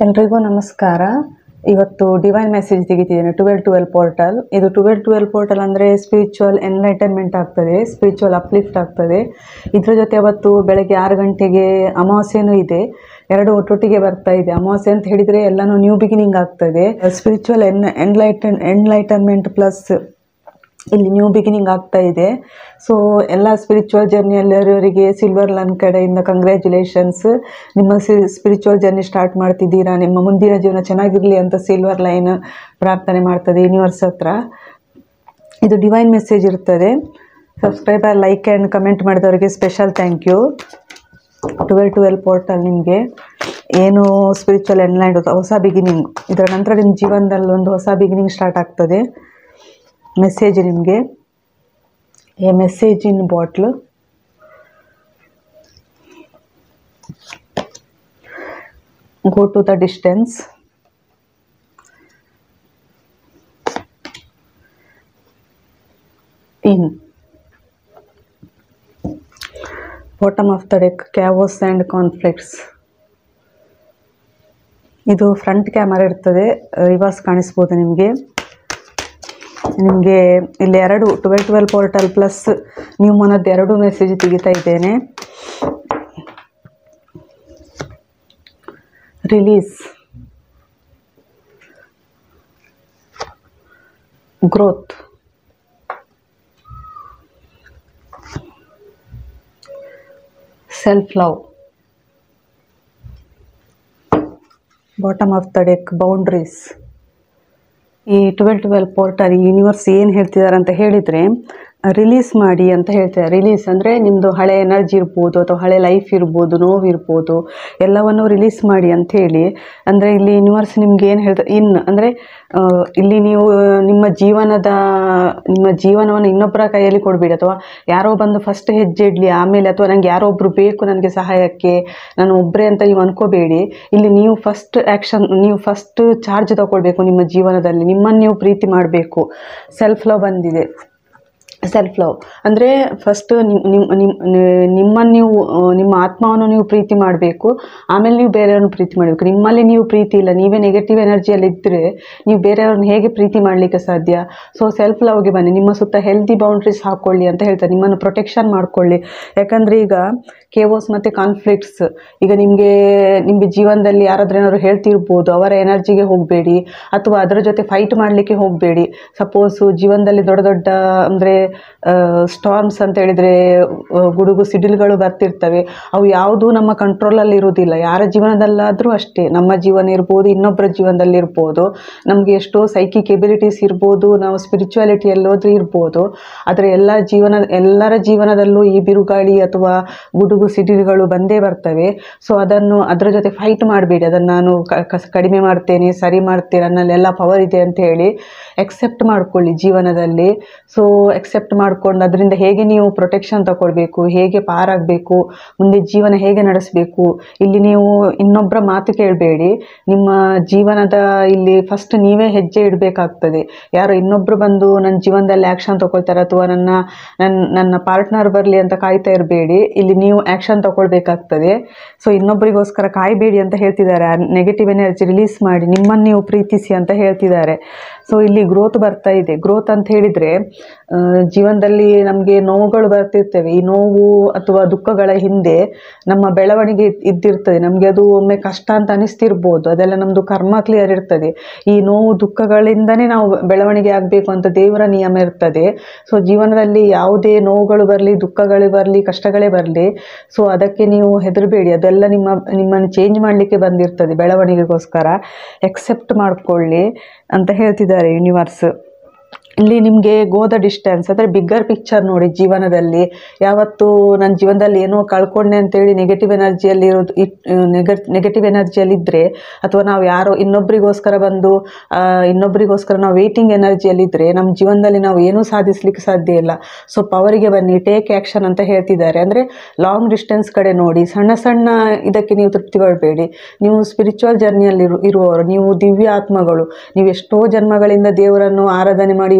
ಎಲ್ರಿಗೂ ನಮಸ್ಕಾರ ಇವತ್ತು ಡಿವೈನ್ ಮೆಸೇಜ್ ತೆಗಿತಿದ್ದೇನೆ ಟ್ವೆಲ್ ಟ್ವೆಲ್ ಪೋರ್ಟಲ್ ಇದು ಟ್ವೆಲ್ ಟ್ವೆಲ್ ಪೋರ್ಟಲ್ ಅಂದರೆ ಸ್ಪಿರಿಚುವಲ್ ಎನ್ಲೈಟನ್ಮೆಂಟ್ ಆಗ್ತದೆ ಸ್ಪಿರಿಚುವಲ್ ಅಪ್ಲಿಫ್ಟ್ ಆಗ್ತದೆ ಇದ್ರ ಜೊತೆ ಅವತ್ತು ಬೆಳಗ್ಗೆ ಆರು ಗಂಟೆಗೆ ಅಮಾವಾಸ್ಯೆನೂ ಇದೆ ಎರಡು ಒಟ್ಟೊಟ್ಟಿಗೆ ಬರ್ತಾ ಇದೆ ಅಮಾವಾಸ್ಯೆ ಅಂತ ಹೇಳಿದರೆ ಎಲ್ಲನೂ ನ್ಯೂ ಬಿಗಿನಿಂಗ್ ಆಗ್ತದೆ ಸ್ಪಿರಿಚುವಲ್ ಎನ್ ಎನ್ಲೈಟನ್ ಎನ್ಲೈಟನ್ಮೆಂಟ್ ಪ್ಲಸ್ ಇಲ್ಲಿ ನ್ಯೂ ಬಿಗಿನಿಂಗ್ ಆಗ್ತಾ ಇದೆ ಸೊ ಎಲ್ಲ ಸ್ಪಿರಿಚುವಲ್ ಜರ್ನಿಯಲ್ಲಿರೋರಿಗೆ ಸಿಲ್ವರ್ ಲನ್ ಕಡೆಯಿಂದ ಕಂಗ್ರ್ಯಾಚುಲೇಷನ್ಸ್ ನಿಮ್ಮ ಸ್ಪಿರಿಚುವಲ್ ಜರ್ನಿ ಸ್ಟಾರ್ಟ್ ಮಾಡ್ತಿದ್ದೀರಾ ನಿಮ್ಮ ಮುಂದಿನ ಜೀವನ ಚೆನ್ನಾಗಿರಲಿ ಅಂತ ಸಿಲ್ವರ್ ಲೈನ್ ಪ್ರಾರ್ಥನೆ ಮಾಡ್ತದೆ ಯೂನಿವರ್ಸ್ ಹತ್ರ ಇದು ಡಿವೈನ್ ಮೆಸೇಜ್ ಇರ್ತದೆ ಸಬ್ಸ್ಕ್ರೈಬರ್ ಲೈಕ್ ಆ್ಯಂಡ್ ಕಮೆಂಟ್ ಮಾಡಿದವರಿಗೆ special thank you twelve twelve portal ನಿಮಗೆ ಏನು ಸ್ಪಿರಿಚುವಲ್ ಎನ್ಲೈಂಡ್ ಹೊಸ ಬಿಗಿನಿಂಗ್ ಇದರ ನಂತರ ನಿಮ್ಮ ಜೀವನದಲ್ಲಿ ಒಂದು ಹೊಸ ಬಿಗಿನಿಂಗ್ ಸ್ಟಾರ್ಟ್ ಆಗ್ತದೆ ಮೆಸೇಜ್ ನಿಮಗೆ a message in bottle go to the distance in bottom of the deck chaos and conflicts ಇದು ಫ್ರಂಟ್ ಕ್ಯಾಮರಾ ಇರ್ತದೆ ರಿವರ್ಸ್ ಕಾಣಿಸ್ಬೋದು ನಿಮಗೆ ನಿಮಗೆ ಇಲ್ಲಿ ಎರಡು ಟ್ವೆಲ್ ಟ್ವೆಲ್ ಪೋರ್ಟಲ್ ಪ್ಲಸ್ ನೀವು ಮನದ್ದು ಎರಡು ಮೆಸೇಜ್ ತೆಗಿತಾ ಇದ್ದೇನೆ release growth self love bottom of the deck boundaries ಈ ಟ್ವೆಲ್ ಟ್ವೆಲ್ ಪೋರ್ಟಲ್ ಈ ಯೂನಿವರ್ಸ್ ಏನು ಹೇಳ್ತಿದ್ದಾರೆ ಅಂತ ಹೇಳಿದರೆ ರಿಲೀಸ್ ಮಾಡಿ ಅಂತ ಹೇಳ್ತಾರೆ ರಿಲೀಸ್ ಅಂದರೆ ನಿಮ್ಮದು ಹಳೆ ಎನರ್ಜಿ ಇರ್ಬೋದು ಅಥವಾ ಹಳೆ ಲೈಫ್ ಇರ್ಬೋದು ನೋವು ಇರ್ಬೋದು ಎಲ್ಲವನ್ನು ರಿಲೀಸ್ ಮಾಡಿ ಅಂತ ಹೇಳಿ ಅಂದರೆ ಇಲ್ಲಿ ಯೂನಿವರ್ಸ್ ನಿಮ್ಗೆ ಏನು ಹೇಳ್ತಾರೆ ಇನ್ ಅಂದರೆ ಇಲ್ಲಿ ನೀವು ನಿಮ್ಮ ಜೀವನದ ನಿಮ್ಮ ಜೀವನವನ್ನು ಇನ್ನೊಬ್ಬರ ಕೈಯಲ್ಲಿ ಕೊಡಬೇಡಿ ಅಥವಾ ಯಾರೋ ಬಂದು ಫಸ್ಟ್ ಹೆಜ್ಜೆ ಇಡಲಿ ಆಮೇಲೆ ಅಥವಾ ನನಗೆ ಯಾರೋ ಒಬ್ಬರು ಬೇಕು ನನಗೆ ಸಹಾಯಕ್ಕೆ ನಾನು ಒಬ್ಬರೇ ಅಂತ ನೀವು ಅನ್ಕೋಬೇಡಿ ಇಲ್ಲಿ ನೀವು ಫಸ್ಟ್ ಆ್ಯಕ್ಷನ್ ನೀವು ಫಸ್ಟ್ ಚಾರ್ಜ್ ತಗೊಳ್ಬೇಕು ನಿಮ್ಮ ಜೀವನದಲ್ಲಿ ನಿಮ್ಮನ್ನು ನೀವು ಪ್ರೀತಿ ಮಾಡಬೇಕು ಸೆಲ್ಫ್ ಲವ್ ಬಂದಿದೆ ಸೆಲ್ಫ್ ಲವ್ ಅಂದರೆ ಫಸ್ಟ್ ನಿಮ್ಮ ನಿಮ್ಮನ್ನು ನೀವು ಆ, ನಿಮ್ಮ ಆತ್ಮವನ್ನು ನೀವು ಪ್ರೀತಿ ಮಾಡಬೇಕು ಆಮೇಲೆ ನೀವು ಬೇರೆಯವ್ರನ್ನ ಪ್ರೀತಿ ಮಾಡಬೇಕು ನಿಮ್ಮಲ್ಲಿ ನೀವು ಪ್ರೀತಿ ಇಲ್ಲ ನೀವೇ ನೆಗೆಟಿವ್ ಎನರ್ಜಿಯಲ್ಲಿ ಇದ್ದರೆ ನೀವು ಬೇರೆಯವ್ರನ್ನ ಹೇಗೆ ಪ್ರೀತಿ ಮಾಡಲಿಕ್ಕೆ ಸಾಧ್ಯ ಸೊ ಸೆಲ್ಫ್ ಲವ್ಗೆ ಬನ್ನಿ ನಿಮ್ಮ ಸುತ್ತ ಹೆಲ್ದಿ ಬೌಂಡ್ರೀಸ್ ಹಾಕ್ಕೊಳ್ಳಿ ಅಂತ ಹೇಳ್ತಾರೆ ನಿಮ್ಮನ್ನು ಪ್ರೊಟೆಕ್ಷನ್ ಮಾಡ್ಕೊಳ್ಳಿ ಯಾಕಂದರೆ ಈಗ ಕೇವೋಸ್ ಮತ್ತು ಕಾನ್ಫ್ಲಿಕ್ಟ್ಸ್ ಈಗ ನಿಮಗೆ ನಿಮಗೆ ಜೀವನದಲ್ಲಿ ಯಾರಾದ್ರೂ ಏನಾದ್ರು ಹೇಳ್ತಿರ್ಬೋದು ಅವರ ಎನರ್ಜಿಗೆ ಹೋಗಬೇಡಿ ಅಥವಾ ಅದರ ಜೊತೆ ಫೈಟ್ ಮಾಡಲಿಕ್ಕೆ ಹೋಗಬೇಡಿ ಸಪೋಸು ಜೀವನದಲ್ಲಿ ದೊಡ್ಡ ದೊಡ್ಡ ಅಂದರೆ ಸ್ಟಾರ್ಮ್ಸ್ ಅಂತ ಹೇಳಿದರೆ ಗುಡುಗು ಸಿಡಿಲುಗಳು ಬರ್ತಿರ್ತವೆ ಅವು ಯಾವುದೂ ನಮ್ಮ ಕಂಟ್ರೋಲಲ್ಲಿ ಇರುವುದಿಲ್ಲ ಯಾರ ಜೀವನದಲ್ಲಾದರೂ ಅಷ್ಟೇ ನಮ್ಮ ಜೀವನ ಇರ್ಬೋದು ಇನ್ನೊಬ್ಬರ ಜೀವನದಲ್ಲಿ ಇರ್ಬೋದು ನಮಗೆ ಎಷ್ಟೋ ಸೈಕಿಕ್ ಎಬಿಲಿಟೀಸ್ ಇರ್ಬೋದು ನಾವು ಸ್ಪಿರಿಚುವಾಲಿಟಿಯಲ್ಲಿ ಹೋದ್ರೆ ಇರ್ಬೋದು ಆದರೆ ಎಲ್ಲ ಜೀವನ ಎಲ್ಲರ ಜೀವನದಲ್ಲೂ ಈ ಬಿರುಗಾಳಿ ಅಥವಾ ಗುಡುಗು ಸಿಡಿಲುಗಳು ಬಂದೇ ಬರ್ತವೆ ಸೊ ಅದನ್ನು ಅದರ ಜೊತೆ ಫೈಟ್ ಮಾಡಬೇಡಿ ಅದನ್ನು ನಾನು ಕ- ಕಸ್- ಕಡಿಮೆ ಮಾಡ್ತೇನೆ ಸರಿ ಮಾಡ್ತೇನೆ ನನ್ನಲ್ಲೆಲ್ಲ ಪವರ್ ಇದೆ ಅಂತ ಹೇಳಿ ಎಕ್ಸೆಪ್ಟ್ ಮಾಡ್ಕೊಳ್ಳಿ ಜೀವನದಲ್ಲಿ ಸೊ ಎಕ್ಸೆಪ್ಟ್ ಮಾಡ್ಕೊಂಡು ಅದರಿಂದ ಹೇಗೆ ನೀವು ಪ್ರೊಟೆಕ್ಷನ್ ತಗೊಳ್ಬೇಕು ಹೇಗೆ ಪಾರಾಗಬೇಕು ಮುಂದೆ ಜೀವನ ಹೇಗೆ ನಡೆಸಬೇಕು ಇಲ್ಲಿ ನೀವು ಇನ್ನೊಬ್ಬರ ಮಾತು ಕೇಳಬೇಡಿ ನಿಮ್ಮ ಜೀವನದ ಇಲ್ಲಿ ಫಸ್ಟ್ ನೀವೇ ಹೆಜ್ಜೆ ಇಡಬೇಕಾಗ್ತದೆ ಯಾರೋ ಇನ್ನೊಬ್ಬರು ಬಂದು ನನ್ನ ಜೀವನದಲ್ಲಿ ಆ್ಯಕ್ಷನ್ ತಗೊಳ್ತಾರೆ ಅಥವಾ ನನ್ನ ನನ್ನ ನನ್ನ ಪಾರ್ಟ್ನರ್ ಬರಲಿ ಅಂತ ಕಾಯ್ತಾ ಇರಬೇಡಿ ಇಲ್ಲಿ ನೀವು ಆ್ಯಕ್ಷನ್ ತಗೊಳ್ಬೇಕಾಗ್ತದೆ ಸೊ ಇನ್ನೊಬ್ಬರಿಗೋಸ್ಕರ ಕಾಯಬೇಡಿ ಅಂತ ಹೇಳ್ತಿದ್ದಾರೆ ನೆಗೆಟಿವ್ ಎನರ್ಜಿ ರಿಲೀಸ್ ಮಾಡಿ ನಿಮ್ಮನ್ನು ನೀವು ಪ್ರೀತಿಸಿ ಅಂತ ಹೇಳ್ತಿದ್ದಾರೆ ಸೊ ಇಲ್ಲಿ ಗ್ರೋತ್ ಬರ್ತಾ ಇದೆ ಗ್ರೋತ್ ಅಂತ ಹೇಳಿದರೆ ಜೀವನದಲ್ಲಿ ನಮಗೆ ನೋವುಗಳು ಬರ್ತಿರ್ತವೆ ಈ ನೋವು ಅಥವಾ ದುಃಖಗಳ ಹಿಂದೆ ನಮ್ಮ ಬೆಳವಣಿಗೆ ಇದ್- ಇದ್ದಿರ್ತದೆ ನಮಗೆ ಅದು ಒಮ್ಮೆ ಕಷ್ಟ ಅಂತ ಅನಿಸ್ತಿರ್ಬೋದು ಅದೆಲ್ಲ ನಮ್ಮದು ಕರ್ಮ ಕ್ಲಿಯರ್ ಇರ್ತದೆ ಈ ನೋವು ದುಃಖಗಳಿಂದನೇ ನಾವು ಬೆಳವಣಿಗೆ ಆಗಬೇಕು ಅಂತ ದೇವರ ನಿಯಮ ಇರ್ತದೆ ಸೊ ಜೀವನದಲ್ಲಿ ಯಾವುದೇ ನೋವುಗಳು ಬರಲಿ ದುಃಖಗಳು ಬರಲಿ ಕಷ್ಟಗಳೇ ಬರಲಿ ಸೊ ಅದಕ್ಕೆ ನೀವು ಹೆದರಬೇಡಿ ಅದೆಲ್ಲ ನಿಮ್ಮ ನಿಮ್ಮನ್ನು ಚೇಂಜ್ ಮಾಡಲಿಕ್ಕೆ ಬಂದಿರ್ತದೆ ಬೆಳವಣಿಗೆಗೋಸ್ಕರ ಎಕ್ಸೆಪ್ಟ್ ಮಾಡ್ಕೊಳ್ಳಿ ಅಂತ ಹೇಳ್ತಿದ್ದಾರೆ ಯೂನಿವರ್ಸ್ ಇಲ್ಲಿ ನಿಮಗೆ ಗೋದ ಡಿಸ್ಟೆನ್ಸ್ ಅಂದರೆ ಬಿಗ್ಗರ್ ಪಿಕ್ಚರ್ ನೋಡಿ ಜೀವನದಲ್ಲಿ ಯಾವತ್ತು ನನ್ನ ಜೀವನದಲ್ಲಿ ಏನೋ ಕಳ್ಕೊಂಡೆ ಅಂತೇಳಿ ನೆಗೆಟಿವ್ ಎನರ್ಜಿಯಲ್ಲಿ ಇರೋದು ನೆಗೆಟಿವ್ ಎನರ್ಜಿಯಲ್ಲಿ ಇದ್ದರೆ ಅಥವಾ ನಾವು ಯಾರೋ ಇನ್ನೊಬ್ಬರಿಗೋಸ್ಕರ ಬಂದು ಆ, ಇನ್ನೊಬ್ಬರಿಗೋಸ್ಕರ ನಾವು ವೇಟಿಂಗ್ ಎನರ್ಜಿಯಲ್ಲಿದ್ದರೆ ನಮ್ಮ ಜೀವನದಲ್ಲಿ ನಾವು ಏನೂ ಸಾಧಿಸಲಿಕ್ಕೆ ಸಾಧ್ಯ ಇಲ್ಲ ಸೊ ಪವರಿಗೆ ಬನ್ನಿ ಟೇಕ್ ಆ್ಯಕ್ಷನ್ ಅಂತ ಹೇಳ್ತಿದ್ದಾರೆ ಅಂದರೆ ಲಾಂಗ್ ಡಿಸ್ಟೆನ್ಸ್ ಕಡೆ ನೋಡಿ ಸಣ್ಣ ಸಣ್ಣ ಇದಕ್ಕೆ ನೀವು ತೃಪ್ತಿಗೊಳ್ಬೇಡಿ ನೀವು ಸ್ಪಿರಿಚುವಲ್ ಜರ್ನಿಯಲ್ಲಿ ಇರು ಇರುವವರು ನೀವು ದಿವ್ಯ ಆತ್ಮಗಳು ನೀವು ಎಷ್ಟೋ ಜನ್ಮಗಳಿಂದ ದೇವರನ್ನು ಆರಾಧನೆ ಮಾಡಿ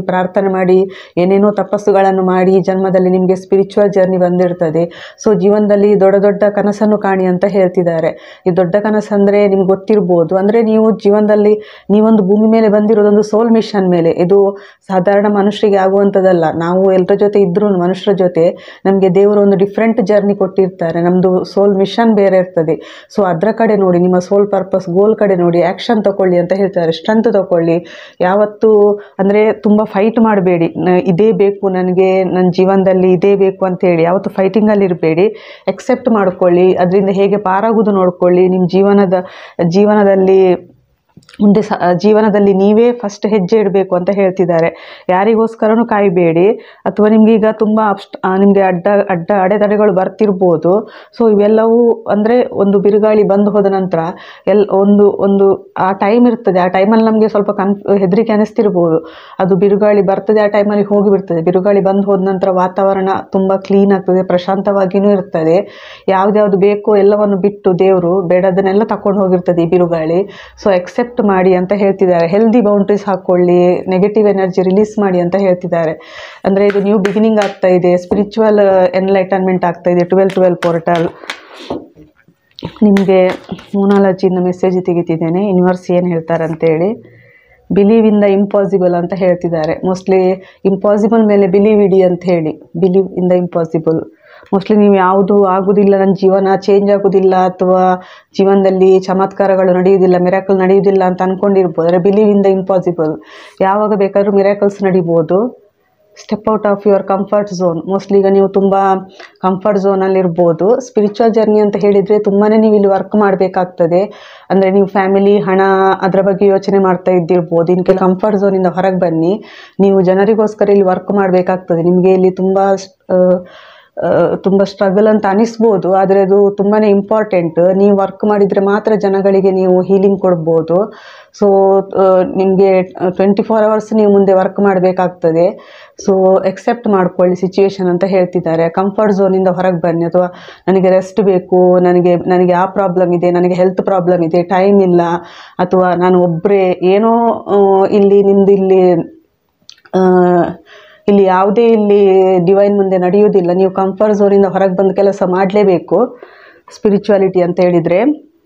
ಪ್ರಾರ್ಥನೆ ಮಾಡಿ ಏನೇನೋ ತಪಸ್ಸುಗಳನ್ನು ಮಾಡಿ ಈ ಜನ್ಮದಲ್ಲಿ ನಿಮಗೆ ಸ್ಪಿರಿಚುವಲ್ ಜರ್ನಿ ಬಂದಿರ್ತದೆ ಸೊ ಜೀವನದಲ್ಲಿ ದೊಡ್ಡ ದೊಡ್ಡ ಕನಸನ್ನು ಕಾಣಿ ಅಂತ ಹೇಳ್ತಿದ್ದಾರೆ ಈ ದೊಡ್ಡ ಕನಸಂದರೆ ನಿಮ್ಗೆ ಗೊತ್ತಿರ್ಬೋದು ಅಂದರೆ ನೀವು ಜೀವನದಲ್ಲಿ ನೀವೊಂದು ಭೂಮಿ ಮೇಲೆ ಬಂದಿರೋದೊಂದು ಸೋಲ್ ಮಿಷನ್ ಮೇಲೆ ಇದು ಸಾಧಾರಣ ಮನುಷ್ಯರಿಗೆ ಆಗುವಂಥದ್ದಲ್ಲ ನಾವು ಎಲ್ಲರ ಜೊತೆ ಇದ್ರೂ ಮನುಷ್ಯರ ಜೊತೆ ನಮಗೆ ದೇವರು ಒಂದು ಡಿಫ್ರೆಂಟ್ ಜರ್ನಿ ಕೊಟ್ಟಿರ್ತಾರೆ ನಮ್ಮದು ಸೋಲ್ ಮಿಷನ್ ಬೇರೆ ಇರ್ತದೆ ಸೊ ಅದರ ಕಡೆ ನೋಡಿ ನಿಮ್ಮ ಸೋಲ್ ಪರ್ಪಸ್ ಗೋಲ್ ಕಡೆ ನೋಡಿ ಆ್ಯಕ್ಷನ್ ತಗೊಳ್ಳಿ ಅಂತ ಹೇಳ್ತಾರೆ ಸ್ಟ್ರೆಂತ್ ತಗೊಳ್ಳಿ ಯಾವತ್ತೂ ಅಂದರೆ ತುಂಬ ಫೈಟ್ ಮಾಡಬೇಡಿ ಇದೇ ಬೇಕು ನನಗೆ ನನ್ನ ಜೀವನದಲ್ಲಿ ಇದೇ ಬೇಕು ಅಂತೇಳಿ ಯಾವತ್ತು ಫೈಟಿಂಗಲ್ಲಿ ಇರಬೇಡಿ ಎಕ್ಸೆಪ್ಟ್ ಮಾಡ್ಕೊಳ್ಳಿ ಅದರಿಂದ ಹೇಗೆ ಪಾರಾಗೋದು ನೋಡ್ಕೊಳ್ಳಿ ನಿಮ್ಮ ಜೀವನದ ಜೀವನದಲ್ಲಿ ಮುಂದೆ ಸ ಜೀವನದಲ್ಲಿ ನೀವೇ ಫಸ್ಟ್ ಹೆಜ್ಜೆ ಇಡಬೇಕು ಅಂತ ಹೇಳ್ತಿದ್ದಾರೆ ಯಾರಿಗೋಸ್ಕರನೂ ಕಾಯಬೇಡಿ ಅಥವಾ ನಿಮ್ಗೆ ಈಗ ತುಂಬ ಅಬ್ಸ್ಟ್ ನಿಮಗೆ ಅಡ್ಡ ಅಡ್ಡ ಅಡೆತಡೆಗಳು ಬರ್ತಿರ್ಬೋದು ಸೊ ಇವೆಲ್ಲವೂ ಅಂದರೆ ಒಂದು ಬಿರುಗಾಳಿ ಬಂದು ಹೋದ ನಂತರ ಎಲ್ ಒಂದು ಒಂದು ಆ ಟೈಮ್ ಇರ್ತದೆ ಆ ಟೈಮಲ್ಲಿ ನಮಗೆ ಸ್ವಲ್ಪ ಕನ್ ಹೆದರಿಕೆ ಅನಿಸ್ತಿರ್ಬೋದು ಅದು ಬಿರುಗಾಳಿ ಬರ್ತದೆ ಆ ಟೈಮಲ್ಲಿ ಹೋಗಿಬಿಡ್ತದೆ ಬಿರುಗಾಳಿ ಬಂದು ಹೋದ ನಂತರ ವಾತಾವರಣ ತುಂಬ ಕ್ಲೀನ್ ಆಗ್ತದೆ ಪ್ರಶಾಂತವಾಗಿಯೂ ಇರ್ತದೆ ಯಾವ್ದ್ಯಾವ್ದು ಬೇಕೋ ಎಲ್ಲವನ್ನು ಬಿಟ್ಟು ದೇವರು ಬೇಡದನ್ನೆಲ್ಲ ತಕೊಂಡು ಹೋಗಿರ್ತದೆ ಈ ಬಿರುಗಾಳಿ ಸೊ ಎಕ್ಸೆಪ್ಟ್ ಮಾಡಿ ಅಂತ ಹೇಳ್ತಿದ್ದಾರೆ ಹೆಲ್ದಿ ಬೌಂಡ್ರೀಸ್ ಹಾಕ್ಕೊಳ್ಳಿ ನೆಗೆಟಿವ್ ಎನರ್ಜಿ ರಿಲೀಸ್ ಮಾಡಿ ಅಂತ ಹೇಳ್ತಿದ್ದಾರೆ ಅಂದರೆ ಇದು ನ್ಯೂ ಬಿಗಿನಿಂಗ್ ಆಗ್ತಾ ಇದೆ ಸ್ಪಿರಿಚುವಲ್ ಎನ್ಲೈಟನ್ಮೆಂಟ್ ಆಗ್ತಾ ಇದೆ ಟ್ವೆಲ್ ಟ್ವೆಲ್ ಪೋರ್ಟಲ್ ನಿಮಗೆ ಮೂನಾಲಜಿಯಿಂದ ಮೆಸೇಜ್ ತೆಗಿತಿದ್ದೇನೆ ಯೂನಿವರ್ಸ್ ಏನು ಹೇಳ್ತಾರೆ ಅಂತೇಳಿ ಬಿಲೀವ್ ಇನ್ ದ ಇಂಪಾಸಿಬಲ್ ಅಂತ ಹೇಳ್ತಿದ್ದಾರೆ ಮೋಸ್ಟ್ಲಿ ಇಂಪಾಸಿಬಲ್ ಮೇಲೆ ಬಿಲೀವ್ ಇಡಿ ಅಂತ ಹೇಳಿ believe in the impossible mostly ನೀವು ಯಾವುದು ಆಗೋದಿಲ್ಲ ನನ್ನ ಜೀವನ ಚೇಂಜ್ ಆಗೋದಿಲ್ಲ ಅಥವಾ ಜೀವನದಲ್ಲಿ ಚಮತ್ಕಾರಗಳು ನಡೆಯುವುದಿಲ್ಲ ಮಿರಾಕಲ್ ನಡೆಯುವುದಿಲ್ಲ ಅಂತ ಅಂದ್ಕೊಂಡಿರ್ಬೋದು ಅಂದರೆ ಬಿಲೀವ್ ಇನ್ ದ ಇಂಪಾಸಿಬಲ್ ಯಾವಾಗ ಬೇಕಾದರೂ ಮಿರಾಕಲ್ಸ್ ನಡಿಬೋದು step out of your comfort zone mostly ಈಗ ನೀವು ತುಂಬ ಕಂಫರ್ಟ್ ಝೋನಲ್ಲಿ ಇರ್ಬೋದು ಸ್ಪಿರಿಚುವಲ್ ಜರ್ನಿ ಅಂತ ಹೇಳಿದರೆ ತುಂಬಾ ನೀವು ಇಲ್ಲಿ ವರ್ಕ್ ಮಾಡಬೇಕಾಗ್ತದೆ ಅಂದರೆ ನೀವು ಫ್ಯಾಮಿಲಿ ಹಣ ಅದರ ಬಗ್ಗೆ ಯೋಚನೆ ಮಾಡ್ತಾ ಇದ್ದಿರ್ಬೋದು ಇನ್ಕೆ ಕಂಫರ್ಟ್ ಝೋನಿಂದ ಹೊರಗೆ ಬನ್ನಿ ನೀವು ಜನರಿಗೋಸ್ಕರ ಇಲ್ಲಿ ವರ್ಕ್ ಮಾಡಬೇಕಾಗ್ತದೆ ನಿಮಗೆ ಇಲ್ಲಿ ತುಂಬ ತುಂಬ ಸ್ಟ್ರಗಲ್ ಅಂತ ಅನಿಸ್ಬೋದು ಆದರೆ ಅದು ತುಂಬಾ ಇಂಪಾರ್ಟೆಂಟ್ ನೀವು ವರ್ಕ್ ಮಾಡಿದರೆ ಮಾತ್ರ ಜನಗಳಿಗೆ ನೀವು ಹೀಲಿಂಗ್ ಕೊಡ್ಬೋದು ಸೊ ನಿಮಗೆ ಟ್ವೆಂಟಿ ಫೋರ್ ಅವರ್ಸ್ ನೀವು ಮುಂದೆ ವರ್ಕ್ ಮಾಡಬೇಕಾಗ್ತದೆ ಸೊ ಎಕ್ಸೆಪ್ಟ್ ಮಾಡ್ಕೊಳ್ಳಿ ಸಿಚುವೇಶನ್ ಅಂತ ಹೇಳ್ತಿದ್ದಾರೆ ಕಂಫರ್ಟ್ ಝೋನಿಂದ ಹೊರಗೆ ಬನ್ನಿ ಅಥವಾ ನನಗೆ ರೆಸ್ಟ್ ಬೇಕು ನನಗೆ ನನಗೆ ಆ ಪ್ರಾಬ್ಲಮ್ ಇದೆ ನನಗೆ ಹೆಲ್ತ್ ಪ್ರಾಬ್ಲಮ್ ಇದೆ ಟೈಮ್ ಇಲ್ಲ ಅಥವಾ ನಾನು ಒಬ್ಬರೇ ಏನೋ ಆ, ಇಲ್ಲಿ ನಿಮ್ಮದು ಇಲ್ಲಿ ಆ, ಇಲ್ಲಿ ಯಾವುದೇ ಇಲ್ಲಿ ಡಿವೈನ್ ಮುಂದೆ ನಡೆಯೋದಿಲ್ಲ ನೀವು ಕಂಫರ್ಟ್ ಝೋನಿಂದ ಹೊರಗೆ ಬಂದು ಕೆಲಸ ಮಾಡಲೇಬೇಕು ಸ್ಪಿರಿಚುವಾಲಿಟಿ ಅಂತ ಹೇಳಿದರೆ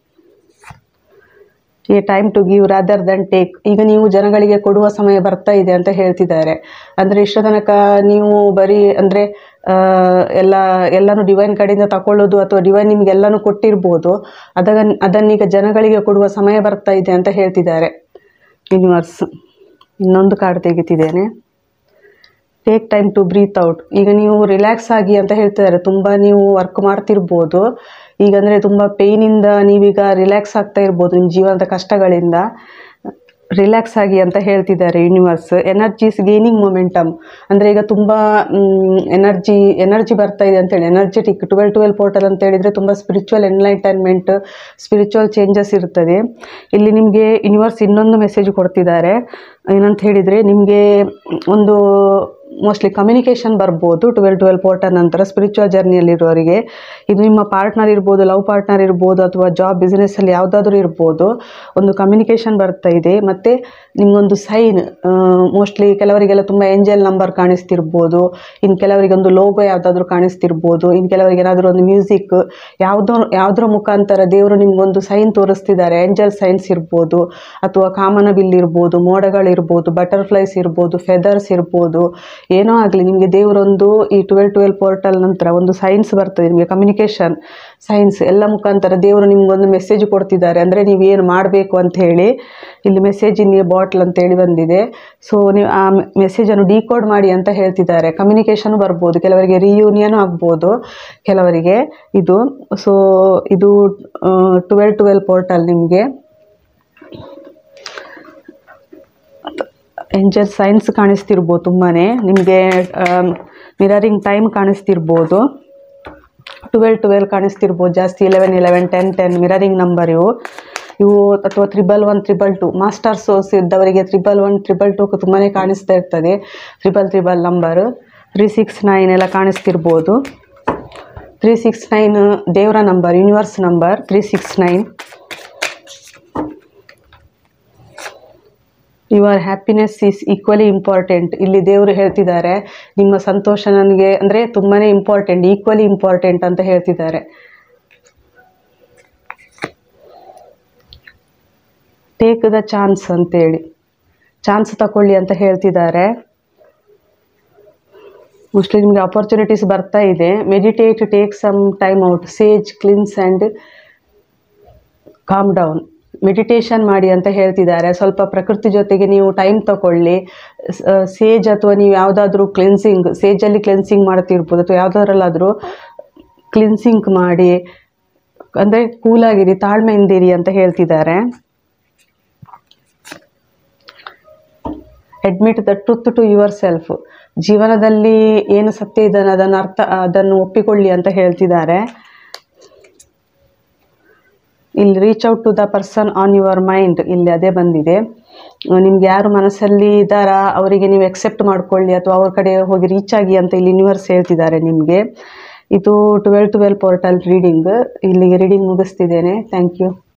a time to give rather than take ಈಗ ನೀವು ಜನಗಳಿಗೆ ಕೊಡುವ ಸಮಯ ಬರ್ತಾ ಇದೆ ಅಂತ ಹೇಳ್ತಿದ್ದಾರೆ ಅಂದರೆ ಇಷ್ಟ ತನಕ ನೀವು ಬರೀ ಅಂದರೆ ಎಲ್ಲ ಎಲ್ಲನೂ ಡಿವೈನ್ ಕಡೆಯಿಂದ ತಗೊಳ್ಳೋದು ಅಥವಾ ಡಿವೈನ್ ನಿಮ್ಗೆ ಎಲ್ಲನೂ ಕೊಟ್ಟಿರ್ಬೋದು ಅದನ್ನ ಅದನ್ನೀಗ ಜನಗಳಿಗೆ ಕೊಡುವ ಸಮಯ ಬರ್ತಾ ಇದೆ ಅಂತ ಹೇಳ್ತಿದ್ದಾರೆ ಯೂನಿವರ್ಸ್ ಇನ್ನೊಂದು ಕಾರ್ಡ್ ತೆಗಿತಿದ್ದೇನೆ take time to breathe out ಈಗ ನೀವು ರಿಲ್ಯಾಕ್ಸ್ ಆಗಿ ಅಂತ ಹೇಳ್ತಿದ್ದಾರೆ ತುಂಬ ನೀವು ವರ್ಕ್ ಮಾಡ್ತಿರ್ಬೋದು ಈಗ ಅಂದರೆ ತುಂಬ ಪೇಯ್ನಿಂದ ನೀವೀಗ ರಿಲ್ಯಾಕ್ಸ್ ಆಗ್ತಾ ಇರ್ಬೋದು ನಿಮ್ಮ ಜೀವನದ ಕಷ್ಟಗಳಿಂದ ರಿಲ್ಯಾಕ್ಸ್ ಆಗಿ ಅಂತ ಹೇಳ್ತಿದ್ದಾರೆ ಯೂನಿವರ್ಸ್ ಎನರ್ಜೀಸ್ ಗೇನಿಂಗ್ ಮೊಮೆಂಟಮ್ ಅಂದರೆ ಈಗ ತುಂಬ ಎನರ್ಜಿ ಎನರ್ಜಿ ಬರ್ತಾ ಇದೆ ಅಂತೇಳಿ ಎನರ್ಜೆಟಿಕ್ ಟ್ವೆಲ್ ಟ್ವೆಲ್ ಪೋರ್ಟಲ್ ಅಂತ ಹೇಳಿದರೆ ತುಂಬ ಸ್ಪಿರಿಚುವಲ್ ಎನ್ಲೈಟನ್ಮೆಂಟ್ ಸ್ಪಿರಿಚುವಲ್ ಚೇಂಜಸ್ ಇರ್ತದೆ ಇಲ್ಲಿ ನಿಮಗೆ ಯೂನಿವರ್ಸ್ ಇನ್ನೊಂದು ಮೆಸೇಜ್ ಕೊಡ್ತಿದ್ದಾರೆ ಏನಂತ ಹೇಳಿದರೆ ನಿಮಗೆ ಒಂದು ಮೋಸ್ಟ್ಲಿ ಕಮ್ಯುನಿಕೇಷನ್ ಬರ್ಬೋದು ಟ್ವೆಲ್ ಟ್ವೆಲ್ ಪೋರ್ಟಲ್ ನಂತರ ಸ್ಪಿರಿಚುವಲ್ ಜರ್ನಿಯಲ್ಲಿರೋರಿಗೆ ಇದು ನಿಮ್ಮ ಪಾರ್ಟ್ನರ್ ಇರ್ಬೋದು ಲವ್ ಪಾರ್ಟ್ನರ್ ಇರ್ಬೋದು ಅಥವಾ ಜಾಬ್ ಬಿಸ್ನೆಸ್ಸಲ್ಲಿ ಯಾವುದಾದ್ರೂ ಇರ್ಬೋದು ಒಂದು ಕಮ್ಯುನಿಕೇಷನ್ ಬರ್ತಾ ಇದೆ ಮತ್ತು ನಿಮಗೊಂದು ಸೈನ್ ಮೋಸ್ಟ್ಲಿ ಕೆಲವರಿಗೆಲ್ಲ ತುಂಬ ಏಂಜಲ್ ನಂಬರ್ ಕಾಣಿಸ್ತಿರ್ಬೋದು ಇನ್ನು ಕೆಲವರಿಗೆ ಒಂದು ಲೋಗೋ ಯಾವುದಾದ್ರೂ ಕಾಣಿಸ್ತಿರ್ಬೋದು ಇನ್ನು ಕೆಲವರಿಗೆ ಏನಾದರೂ ಒಂದು ಮ್ಯೂಸಿಕ್ ಯಾವುದೋ ಯಾವುದರ ಮುಖಾಂತರ ದೇವರು ನಿಮ್ಗೊಂದು ಸೈನ್ ತೋರಿಸ್ತಿದ್ದಾರೆ ಏಂಜಲ್ ಸೈನ್ಸ್ ಇರ್ಬೋದು ಅಥವಾ ಕಾಮನ ಬಿಲ್ ಇರ್ಬೋದು ಮೋಡಗಳಿರ್ಬೋದು ಬಟರ್ಫ್ಲೈಸ್ ಇರ್ಬೋದು ಫೆದರ್ಸ್ ಇರ್ಬೋದು ಏನೋ ಆಗಲಿ ನಿಮಗೆ ದೇವರೊಂದು ಈ ಟ್ವೆಲ್ ಟ್ವೆಲ್ ಪೋರ್ಟಲ್ ನಂತರ ಒಂದು ಸೈನ್ಸ್ ಬರ್ತದೆ ನಿಮಗೆ ಕಮ್ಯುನಿಕೇಷನ್ ಸೈನ್ಸ್ ಎಲ್ಲ ಮುಖಾಂತರ ದೇವರು ನಿಮ್ಗೊಂದು ಮೆಸೇಜ್ ಕೊಡ್ತಿದ್ದಾರೆ ಅಂದರೆ ನೀವು ಏನು ಮಾಡಬೇಕು ಅಂತ ಹೇಳಿ ಇಲ್ಲಿ ಮೆಸೇಜ್ ಇನ್ ಎ ಬಾಟ್ಲ್ ಅಂತೇಳಿ ಬಂದಿದೆ ಸೊ ನೀವು ಆ ಮೆಸೇಜನ್ನು ಡಿಕೋಡ್ ಮಾಡಿ ಅಂತ ಹೇಳ್ತಿದ್ದಾರೆ ಕಮ್ಯುನಿಕೇಷನ್ ಬರ್ಬೋದು ಕೆಲವರಿಗೆ ರಿಯೂನಿಯನ್ ಆಗ್ಬೋದು ಕೆಲವರಿಗೆ ಇದು ಸೊ ಇದು ಟ್ವೆಲ್ ಟ್ವೆಲ್ ಪೋರ್ಟಲ್ ನಿಮಗೆ ಎಂಜಲ್ ಸೈನ್ಸ್ ಕಾಣಿಸ್ತಿರ್ಬೋದು ತುಂಬಾ ನಿಮಗೆ ಮಿರರಿಂಗ್ ಟೈಮ್ ಕಾಣಿಸ್ತಿರ್ಬೋದು ಟ್ವೆಲ್ ಟ್ವೆಲ್ ಕಾಣಿಸ್ತಿರ್ಬೋದು ಜಾಸ್ತಿ eleven eleven ten ten mirroring number ಇವು ಇವು ಅಥವಾ triple one triple two master source ಇದ್ದವರಿಗೆ ತ್ರಿಬಲ್ ಒನ್ ತ್ರಿಬಲ್ ಟು ತುಂಬಾ ಕಾಣಿಸ್ತಾ ಇರ್ತದೆ triple triple number three six nine ಎಲ್ಲ ಕಾಣಿಸ್ತಿರ್ಬೋದು ತ್ರೀ ಸಿಕ್ಸ್ ನೈನ್ ದೇವರ number universe number three six nine your happiness is equally important ಇಲ್ಲಿ ದೇವರು ಹೇಳ್ತಿದ್ದಾರೆ ನಿಮ್ಮ ಸಂತೋಷ ನನಗೆ ಅಂದರೆ ತುಂಬಾ ಇಂಪಾರ್ಟೆಂಟ್ ಈಕ್ವಲಿ ಇಂಪಾರ್ಟೆಂಟ್ ಅಂತ ಹೇಳ್ತಿದ್ದಾರೆ ಟೇಕ್ ದ ಚಾನ್ಸ್ ಅಂತೇಳಿ ಚಾನ್ಸ್ ತಗೊಳ್ಳಿ ಅಂತ ಹೇಳ್ತಿದ್ದಾರೆ ಮೋಸ್ಟ್ಲಿ ನಿಮಗೆ ಅಪರ್ಚುನಿಟೀಸ್ ಬರ್ತಾ ಇದೆ meditate take some time out sage cleanse and calm down meditation ಮಾಡಿ ಅಂತ ಹೇಳ್ತಿದ್ದಾರೆ ಸ್ವಲ್ಪ ಪ್ರಕೃತಿ ಜೊತೆಗೆ ನೀವು ಟೈಮ್ ತಗೊಳ್ಳಿ ಸೇಜ್ ಅಥವಾ ನೀವು ಯಾವುದಾದ್ರೂ ಕ್ಲೆನ್ಸಿಂಗ್ ಸೇಜಲ್ಲಿ ಕ್ಲೆನ್ಸಿಂಗ್ ಮಾಡ್ತಿರ್ಬೋದು ಅಥವಾ ಯಾವುದಾದ್ರಲ್ಲಾದರೂ ಕ್ಲಿನ್ಸಿಂಗ್ ಮಾಡಿ ಅಂದರೆ ಕೂಲಾಗಿರಿ ತಾಳ್ಮೆಯಿಂದಿರಿ ಅಂತ ಹೇಳ್ತಿದ್ದಾರೆ admit the truth to yourself ಜೀವನದಲ್ಲಿ ಏನು ಸತ್ಯ ಇದನ್ನು ಅದನ್ನು ಅರ್ಥ ಅದನ್ನು ಒಪ್ಪಿಕೊಳ್ಳಿ ಅಂತ ಹೇಳ್ತಿದ್ದಾರೆ ಇಲ್ಲಿ reach out to the person on your mind ಇಲ್ಲಿ ಅದೇ ಬಂದಿದೆ ನಿಮ್ಗೆ ಯಾರು ಮನಸ್ಸಲ್ಲಿ ಇದ್ದಾರಾ ಅವರಿಗೆ ನೀವು ಎಕ್ಸೆಪ್ಟ್ ಮಾಡ್ಕೊಳ್ಳಿ ಅಥವಾ ಅವ್ರ ಕಡೆ ಹೋಗಿ ರೀಚ್ ಆಗಿ ಅಂತ ಇಲ್ಲಿ ಯೂನಿವರ್ಸ್ ಹೇಳ್ತಿದ್ದಾರೆ ನಿಮಗೆ ಇದು ಟ್ವೆಲ್ ಟ್ವೆಲ್ ಪೋರ್ಟಲ್ ರೀಡಿಂಗ್ ಇಲ್ಲಿಗೆ ರೀಡಿಂಗ್ ಮುಗಿಸ್ತಿದ್ದೇನೆ ಥ್ಯಾಂಕ್ ಯು